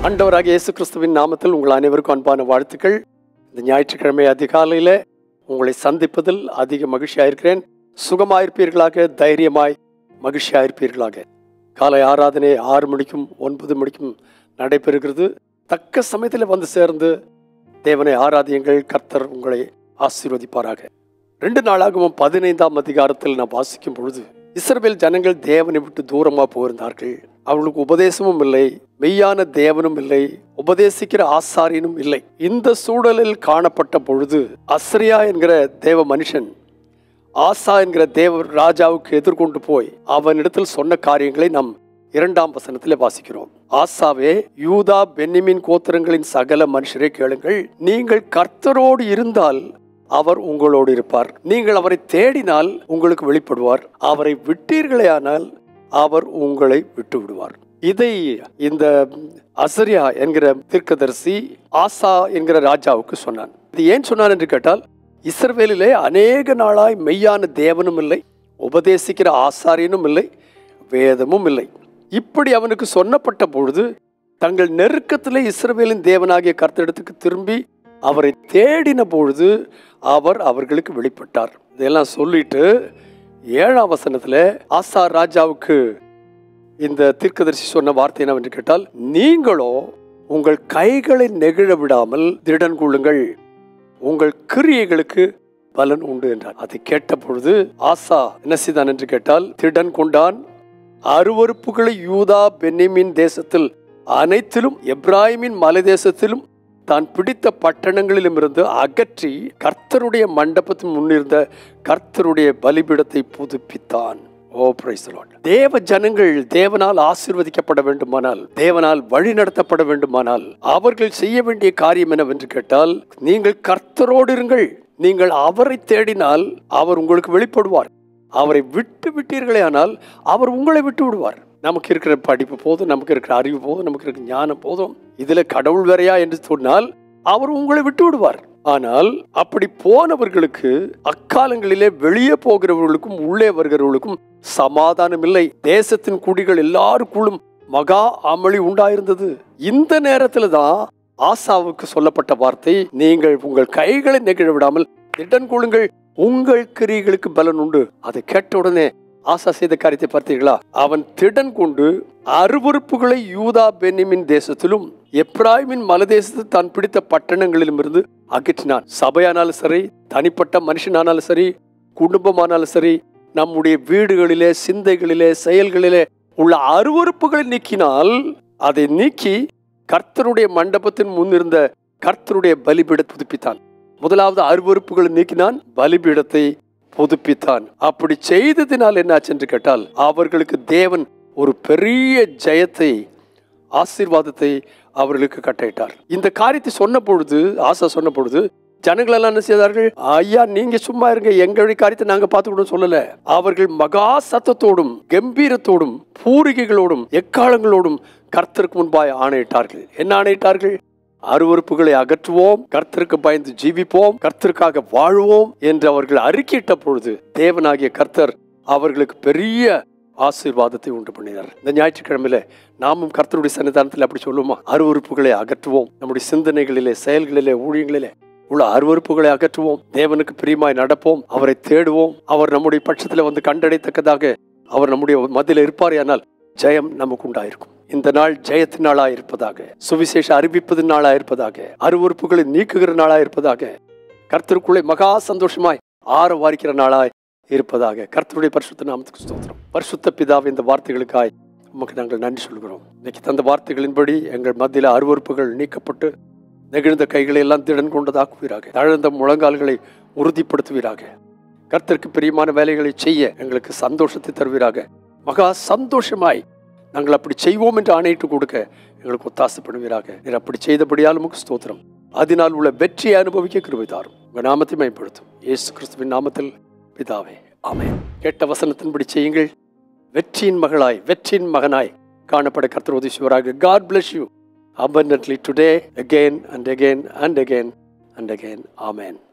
ஆண்டவராக இயேசு கிறிஸ்துவின் நாமத்தில் உங்கள் அனைவருக்கும் அன்பான வாழ்த்துக்கள் இந்த ஞாயிற்றுக்கிழமை அதிகாலையில் உங்களை சந்திப்பதில் அதிக மகிழ்ச்சியாக இருக்கிறேன் சுகமாயிருப்பீர்களாக தைரியமாய் மகிழ்ச்சியாயிருப்பீர்களாக காலை ஆராதனை ஆறு மணிக்கும் ஒன்பது மணிக்கும் நடைபெறுகிறது தக்க சமயத்தில் வந்து சேர்ந்து தேவனை ஆராதியுங்கள் கர்த்தர் உங்களை ஆசீர்வதிப்பாராக ரெண்டு நாளாகவும் பதினைந்தாம் அதிகாரத்தில் நான் வாசிக்கும் பொழுது இஸ்ரவேல் ஜனங்கள் தேவனை விட்டு தூரமா போயிருந்தார்கள் அவர்களுக்கு உபதேசமும் இல்லை மெய்யான தேவனும் இல்லை உபதேசிக்கிற ஆசாரியனும் இல்லை இந்த சூழலில் காணப்பட்ட பொழுது அஸ்ரியா என்கிற தேவ மனுஷன் ஆசா என்கிற தேவ ராஜாவுக்கு எதிர்கொண்டு போய் அவனிடத்தில் சொன்ன காரியங்களை நாம் இரண்டாம் வசனத்திலே வாசிக்கிறோம் ஆசாவே யூதா பென்னிமின் கோத்திரங்களின் சகல மனுஷரே கேளுங்கள் நீங்கள் கர்த்தரோடு இருந்தால் அவர் உங்களோடு இருப்பார் நீங்கள் அவரை தேடினால் உங்களுக்கு வெளிப்படுவார் அவரை விட்டீர்களேயானால் அவர் உங்களை விட்டு விடுவார் இதை இந்த அசரியா என்கிற தீர்க்கதரிசி ஆசா என்கிற ராஜாவுக்கு சொன்னான் இது ஏன் சொன்னான் என்று கேட்டால் இஸ்ரவேலிலே அநேக நாளாய் மெய்யான தேவனும் இல்லை உபதேசிக்கிற ஆசாரியனும் இல்லை வேதமும் இல்லை இப்படி அவனுக்கு சொன்னப்பட்ட பொழுது தங்கள் நெருக்கத்திலே இஸ்ரவேலின் தேவனாகிய கர்த்தரிடத்துக்கு திரும்பி அவரை தேடின பொழுது அவர் அவர்களுக்கு வெளிப்பட்டார் இதெல்லாம் சொல்லிட்டு ஏழாம் வசனத்துல ஆசா ராஜாவுக்கு இந்த தீர்க்கதரிசி சொன்ன வார்த்தை என்னவென்று கேட்டால் நீங்களோ உங்கள் கைகளை நெகிழ விடாமல் திடன் கொள்ளுங்கள் உங்கள் கிரியைகளுக்கு பலன் உண்டு என்றார் அதை கேட்ட பொழுது ஆசா என்ன செய்தான் என்று கேட்டால் திடன் கொண்டான் அருவறுப்புகளை யூதா பென்னிமின் தேசத்தில் அனைத்திலும் எப்ராஹிமின் மலை தேசத்திலும் தான் பிடித்த பட்டணங்களிலும் இருந்து அகற்றி கர்த்தருடைய மண்டபத்தின் முன்னிருந்த கர்த்தருடைய பலிபீடத்தை புதுப்பித்தான் ஓ பிரைஸ் தேவ ஜனங்கள் தேவனால் ஆசீர்வதிக்கப்பட வேண்டுமானால் தேவனால் வழி நடத்தப்பட வேண்டுமானால் அவர்கள் செய்ய வேண்டிய காரியம் என்னவென்று கேட்டால் நீங்கள் கர்த்தரோடு இருங்கள் நீங்கள் அவரை தேடினால் அவர் உங்களுக்கு வெளிப்படுவார் அவரை விட்டு விட்டீர்களே ஆனால் அவர் உங்களை விட்டு விடுவார் நமக்கு இருக்கிற படிப்பு போதும் நமக்கு இருக்கிற அறிவு போதும் நமக்கு இருக்கிற ஞானம் போதும் இதுல கடவுள் வேறையா என்று சொன்னால் அவர் உங்களை விட்டு விடுவார் ஆனால் அப்படி போனவர்களுக்கு அக்காலங்களிலே வெளியே போகிறவர்களுக்கும் உள்ளே வருகிறவர்களுக்கும் சமாதானம் இல்லை தேசத்தின் குடிகள் எல்லாருக்குள்ளும் மகா அமளி உண்டாயிருந்தது இந்த நேரத்துல தான் ஆசாவுக்கு சொல்லப்பட்ட வார்த்தை நீங்கள் உங்கள் கைகளை நெகிழ விடாமல் திடன் கொள்ளுங்கள் உங்கள் கிரிகளுக்கு பலன் உண்டு அதை கேட்ட உடனே ஆசா செய்த காரியத்தை பார்த்தீர்களா அவன் திடன் கொண்டு அருவறுப்புகளை யூதா பென்னிமின் தேசத்திலும் எப்ராஹிமின் மலதேசத்தில் தான் பிடித்த பட்டணங்களிலும் இருந்து அகற்றினான் சபையானாலும் சரி தனிப்பட்ட மனுஷனானாலும் சரி குடும்பமானாலும் சரி நம்முடைய வீடுகளிலே சிந்தைகளிலே செயல்களிலே உள்ள அருவறுப்புகளை நீக்கினால் அதை நீக்கி கர்த்தருடைய மண்டபத்தின் முன் இருந்த கர்த்தருடைய பலிபீடத்தை புதுப்பித்தான் முதலாவது அருவறுப்புகளை நீக்கினான் பலிபீடத்தை புதுப்பித்தான் அப்படி செய்ததினால் என்னாச்சு என்று கேட்டால் அவர்களுக்கு தேவன் ஒரு பெரிய ஜெயத்தை ஆசீர்வாதத்தை அவர்களுக்கு கட்டையிட்டார் இந்த காரியத்தை சொன்ன பொழுது ஆசா சொன்ன பொழுது ஜனங்கள் எல்லாம் என்ன செய்தார்கள் ஐயா நீங்க சும்மா இருங்க எங்களுடைய காரியத்தை நாங்க பார்த்துக்கிட்டோம் சொல்லல அவர்கள் மகா சத்தத்தோடும் கம்பீரத்தோடும் பூரிகைகளோடும் எக்காலங்களோடும் கர்த்தருக்கு முன்பாய் ஆணையிட்டார்கள் என்ன ஆணையிட்டார்கள் அருவறுப்புகளை அகற்றுவோம் கர்த்தருக்கு பயந்து ஜீவிப்போம் கர்த்தருக்காக வாழ்வோம் என்று அவர்கள் அறிக்கையிட்ட பொழுது தேவனாகிய கர்த்தர் அவர்களுக்கு பெரிய ஆசீர்வாதத்தை உண்டு பண்ணினார் இந்த ஞாயிற்றுக்கிழமையில நாமும் கர்த்தருடைய சன்னிதானத்தில் அப்படி சொல்லுவோமா அருவறுப்புகளை அகற்றுவோம் நம்முடைய சிந்தனைகளிலே செயல்களிலே ஊழியங்களிலே உள்ள அருவறுப்புகளை அகற்றுவோம் தேவனுக்கு பிரியமாய் நடப்போம் அவரை தேடுவோம் அவர் நம்முடைய பட்சத்தில் வந்து கண்டடைத்தக்கதாக அவர் நம்முடைய மத்தியில் இருப்பார் ஜெயம் நமக்கு உண்டாயிருக்கும் இந்த நாள் ஜெயத்தின் நாளா இருப்பதாக சுவிசேஷ அறிவிப்பதின் நாளா இருப்பதாக அருவறுப்புகளை நீக்குகிற நாளா இருப்பதாக கர்த்தருக்குள்ளே மகா சந்தோஷமாய் ஆற வாரிக்கிற நாளாய் இருப்பதாக கர்த்தருடைய பரிசுத்த நாமத்துக்கு ஸ்தோத்திரம் பரிசுத்த பிதாவை இந்த வார்த்தைகளுக்காய் உமக்கு நாங்கள் நன்றி சொல்கிறோம் இன்னைக்கு தந்த வார்த்தைகளின்படி எங்கள் மத்தியில் அருவறுப்புகள் நீக்கப்பட்டு நெகிழ்ந்த கைகளை எல்லாம் திடன் கொண்டதாக்குவீராக தழுந்த முழங்கால்களை உறுதிப்படுத்துவீராக கர்த்தருக்கு பிரியமான வேலைகளை செய்ய எங்களுக்கு சந்தோஷத்தை தருவீராக மகா சந்தோஷமாய் நாங்கள் அப்படி செய்வோம் என்று ஆணையிட்டு கொடுக்க எங்களுக்கு ஒத்தாசப்படுவீராக நீர் அப்படி செய்தபடியால் உமக்கு ஸ்தோத்திரம் அதனால் உள்ள வெற்றியை அனுபவிக்க கிருபை தாரும் உங்க நாமத்தை மேம்படுத்தும் இயேசு கிறிஸ்துவின் நாமத்தில் பிதாவே ஆமென் கேட்ட வசனத்தின்படி செய்யுங்கள் வெற்றியின் மகளாய் வெற்றியின் மகனாய் காணப்பட கர்த்தர் உதவிசுவராக God bless you abundantly today again and again and again and again amen